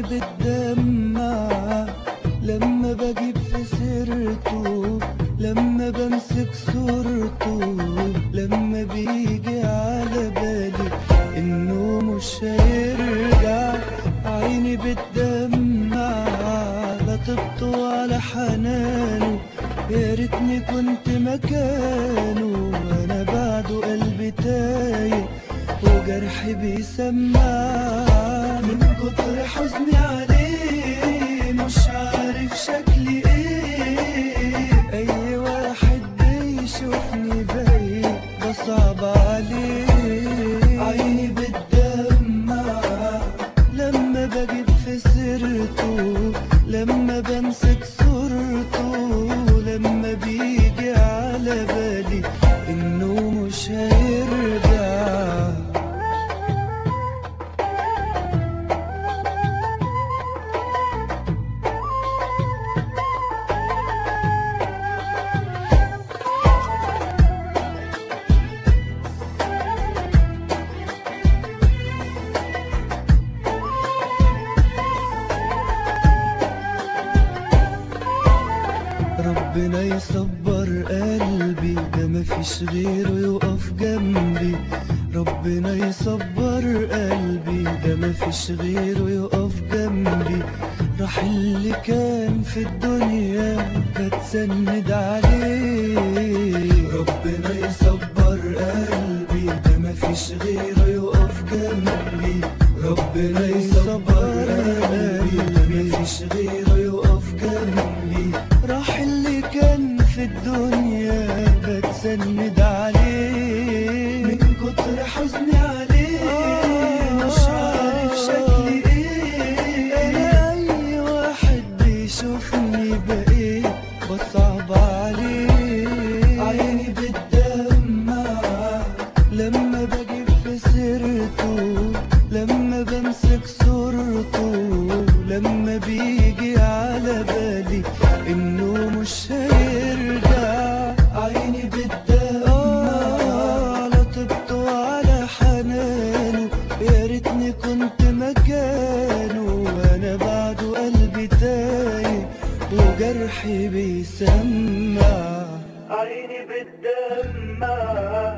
عيني بتدمع لما بجيب في سيرته لما بمسك صورته لما بيجي على بالي انه مش هيرجع عيني بتدمع لا طبته ولا حنانه يا ريتني كنت مكانه انا بعده قلبي تايه وجرحي بيسمع من كتر حزني عليه مش عارف شكلي ايه اي واحد بيشوفني بعيد بصعب عليه عيني بتدمع لما بجيب في سيرته لما بمسك صورته لما بيجي على بالي انه مش هيرجع ربنا يصبر قلبي ده مفيش غيره يقف جنبي ربنا يصبر قلبي ده مفيش غيره يقف جنبي راح اللي كان في الدنيا بتسند عليه ربنا يصبر قلبي ده مفيش غيره يقف جنبي ربنا يصبر قلبي ده مفيش غيره يقف جنبي راح اللي كان في الدنيا بتسند عليه من كتر حزني عليه مش عارف شكلي ايه انا اي واحد بيشوفني بقيت بصعب عليه عيني بتدمع لما بجيب في سيرته لما بمسك صورته لما بيجي على بالي انه مش هيرجع عيني بتدمع على طبته وعلى حنانه يا ريتني كنت مكانه وانا بعده قلبي تايه وجرحي بيسمع عيني بتدمع